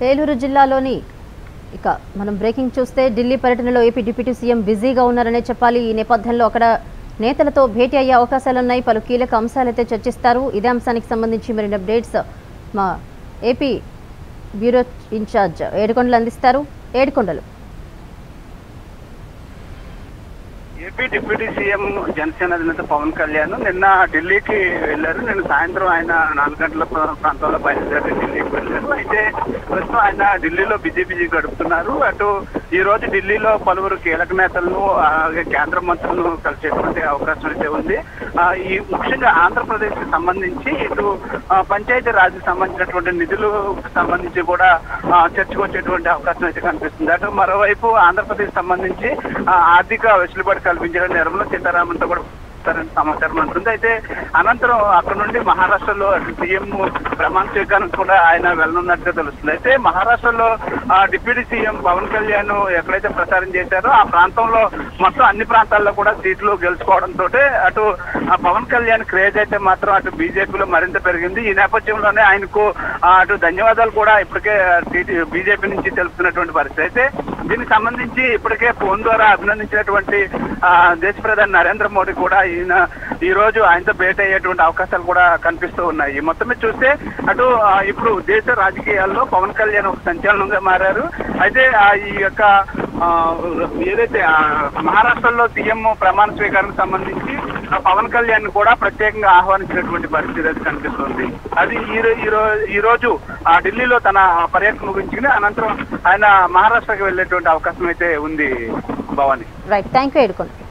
ఏలూరు జిల్లాలోని ఇక మనం బ్రేకింగ్ చూస్తే ఢిల్లీ పర్యటనలో ఏపీ డిప్యూటీ సీఎం బిజీగా ఉన్నారనే చెప్పాలి ఈ నేపథ్యంలో అక్కడ నేతలతో భేటీ అయ్యే అవకాశాలున్నాయి పలు కీలక అంశాలైతే చర్చిస్తారు ఇదే అంశానికి సంబంధించి మరిన్ని అప్డేట్స్ మా ఏపీ బ్యూరో ఇన్ఛార్జ్ ఏడుకొండలు అందిస్తారు Edukondalu AP deputy CM Janasena అధినేత పవన్ కళ్యాణ్ నిన్న ఢిల్లీకి వెళ్ళారు నిన్న సాయంత్రం ఆయన నాలుగు గంటల ప్ర- ప్రాంతంలో బయలుదేరి ఢిల్లీకి వెళ్ళారు అయితే ప్రస్తుతం ఆయన ఢిల్లీలో బిజీ బిజీ గడుపుతున్నారు అటు ఈ రోజు ఢిల్లీలో పలువురు కీలక నేతలను అలాగే కేంద్ర మంత్రులను కలిసేటువంటి అవకాశం అయితే ఉంది ఆ, ఈ ముఖ్యంగా ఆంధ్రప్రదేశ్ కి సంబంధించి ఇటు ఆ, పంచాయతీ రాజ్ సంబంధించినటువంటి నిధులకు సంబంధించి కూడా ఆ, చర్చకు వచ్చేటువంటి అవకాశం అయితే కనిపిస్తుంది అటు మరోవైపు ఆంధ్రప్రదేశ్ సంబంధించి ఆ, ఆర్థిక వెసులుబాటు కల్పించడం నిర్మలా సీతారామన్ తో కూడా చేస్తారని సమాచారం ఉంటుంది అయితే అనంతరం అక్కడ నుండి మహారాష్ట్రలో సీఎం ప్రమాణ స్వీకారం కూడా ఆయన వెళ్ళనున్నట్టుగా తెలుస్తుంది అయితే మహారాష్ట్రలో ఆ, డిప్యూటీ సీఎం పవన్ కళ్యాణ్ ఎక్కడైతే ప్రచారం చేశారో ఆ ప్రాంతంలో మొత్తం అన్ని ప్రాంతాల్లో కూడా సీట్లు గెలుచుకోవడంతో అటు ఆ పవన్ కళ్యాణ్ క్రేజ్ అయితే మాత్రం అటు బీజేపీలో మరింత పెరిగింది ఈ నేపథ్యంలోనే ఆయనకు ఆ, అటు ధన్యవాదాలు కూడా ఇప్పటికే బీజేపీ నుంచి తెలుపుతున్నటువంటి పరిస్థితి అయితే దీనికి సంబంధించి ఇప్పటికే ఫోన్ ద్వారా అభినందించినటువంటి ఆ, దేశ ప్రధాని నరేంద్ర మోడీ కూడా ఈయన ఈ రోజు ఆయనతో భేటీ అయ్యేటువంటి అవకాశాలు కూడా కనిపిస్తూ ఉన్నాయి మొత్తం మీద చూస్తే అటు ఆ, ఇప్పుడు దేశ రాజకీయాల్లో పవన్ కళ్యాణ్ ఒక సంచలనంగా మారారు అయితే ఆ, ఈ యొక్క ఆ, ఏదైతే ఆ, మహారాష్ట్రలో సీఎం ప్రమాణ స్వీకారానికి సంబంధించి ఆ పవన్ కళ్యాణ్ కూడా ప్రత్యేకంగా ఆహ్వానించినటువంటి పరిస్థితి అయితే కనిపిస్తుంది అది ఈ రో- ఈ రో- ఈ రోజు ఆ ఢిల్లీలో తన పర్యటన ముగించుకుని అనంతరం ఆయన మహారాష్ట్రకి వెళ్ళేటువంటి అవకాశం అయితే ఉంది Bhavani right thank you Yedukondalu